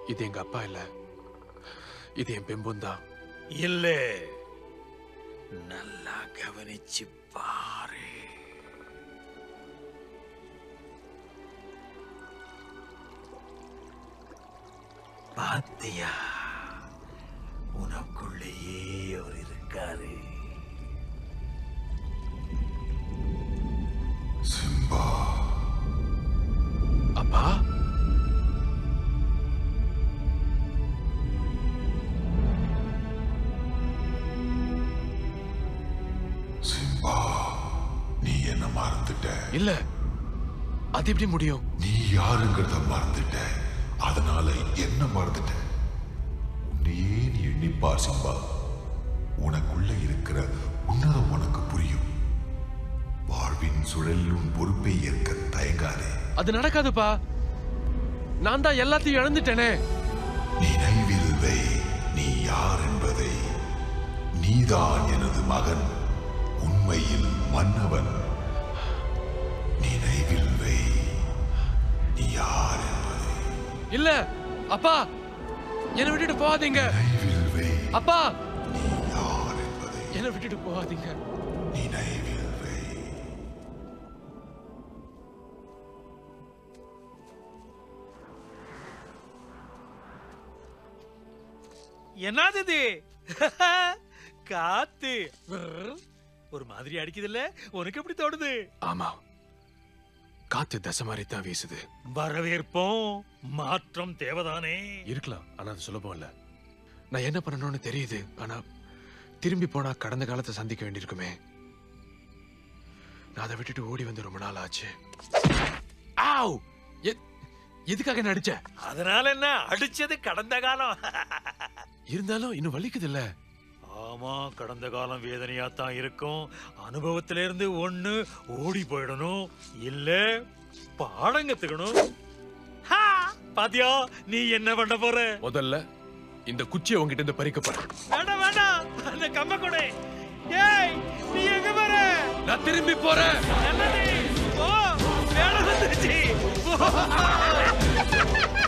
இது எங்க அப்பா இல்ல இது என் பெம்பும் தான் இல்ல நல்லா கவனிச்சு பாரு பாத்தியா உனக்குள்ளேயே அவர் இருக்காரு சிம்பா அப்பா சிம்பா நீ என்ன மறந்துட்ட இல்ல அது எப்படி முடியும் நீ யாருங்கிறத மறந்துட்ட அதனால என்ன மறந்துட்ட உன்னையே நீ எண்ணிப்பார் சிம்பா உனக்குள்ள இருக்கிற உன்னதம் உனக்கு புரியும் வாழ்வின் சுழலில் உன் பொறுப்பை ஏற்க தயங்காதே அது நடக்காதுப்பா நான் தான் எல்லாத்தையும் இழந்துட்டேனே நினைவில் வை நீ யார் என்பதை நீதான் எனது மகன் உண்மையில் மன்னவன் நினைவில் வை நீ யார் என்பதை இல்ல அப்பா என்னை விட்டுட்டு போகாதீங்க நினைவில் வை அப்பா நீ யார் என்பதை என்னை விட்டுட்டு போகாதீங்க நினைவில் வை என்னது இது காத்து ஒரு மாதிரி அடிக்குதுல்ல உனக்கு எப்படி தோணுது ஆமா காத்து தசை மாதிரி தான் வீசுது வரவேற்போம் மாற்றம் தேவைதானே இருக்கலாம் ஆனா அது சுலபம் இல்ல நான் என்ன பண்ணணும்னு தெரியுது ஆனா திரும்பி போனா கடந்த காலத்தை சந்திக்க வேண்டியிருக்குமே நான் அதை விட்டுட்டு ஓடி வந்து ரொம்ப நாள் ஆச்சு ஆவ் எ- எதுக்காக என்ன அடிச்ச அதனால என்ன அடிச்சது கடந்த காலம் இருந்தாலும் இன்னும் வலிக்குது இல்ல ஆமா கடந்த காலம் வேதனையா தான் இருக்கும் அனுபவத்தில இருந்து ஒண்ணு ஓடி போயிடணும் இல்ல பாடம் கத்துக்கணும் ஹா! பாத்தியா நீ என்ன பண்ண போற முதல்ல இந்த குச்சியை உங்ககிட்ட இருந்து பறிக்க போறேன் வேண்டாம் வேண்டாம் அந்த கம்ப கொடு ஏய் நீ எங்க போற நான் திரும்பி போறேன் நல்லது ஓ வேலை வந்துருச்சு போ.